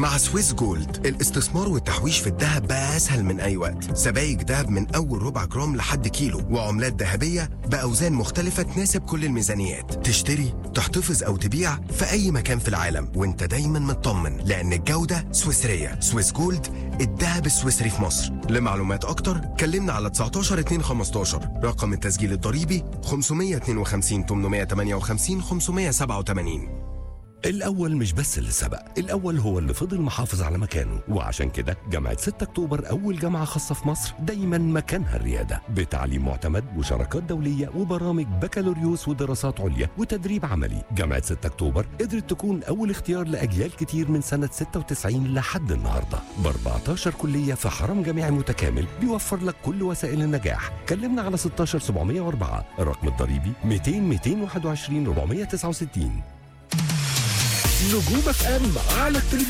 مع سويس جولد الاستثمار والتحويش في الذهب بقى اسهل من اي وقت سبائك ذهب من اول ربع جرام لحد كيلو وعملات ذهبيه باوزان مختلفه تناسب كل الميزانيات تشتري تحتفظ او تبيع في اي مكان في العالم وانت دايما مطمن لان الجوده سويسريه سويس جولد الذهب السويسري في مصر لمعلومات اكتر كلمنا على 19 2 15 رقم التسجيل الضريبي 552 858 587 الأول مش بس اللي سبق الأول هو اللي فضل محافظ على مكانه وعشان كده جامعة 6 أكتوبر أول جامعة خاصة في مصر دايما مكانها الريادة بتعليم معتمد وشراكات دولية وبرامج بكالوريوس ودراسات عليا وتدريب عملي جامعة 6 أكتوبر قدرت تكون أول اختيار لأجيال كتير من سنة 96 لحد النهاردة ب 14 كلية في حرم جامعي متكامل بيوفر لك كل وسائل النجاح كلمنا على 16 704 الرقم الضريبي 200 221 469 نجوم اف ام على التلفزيون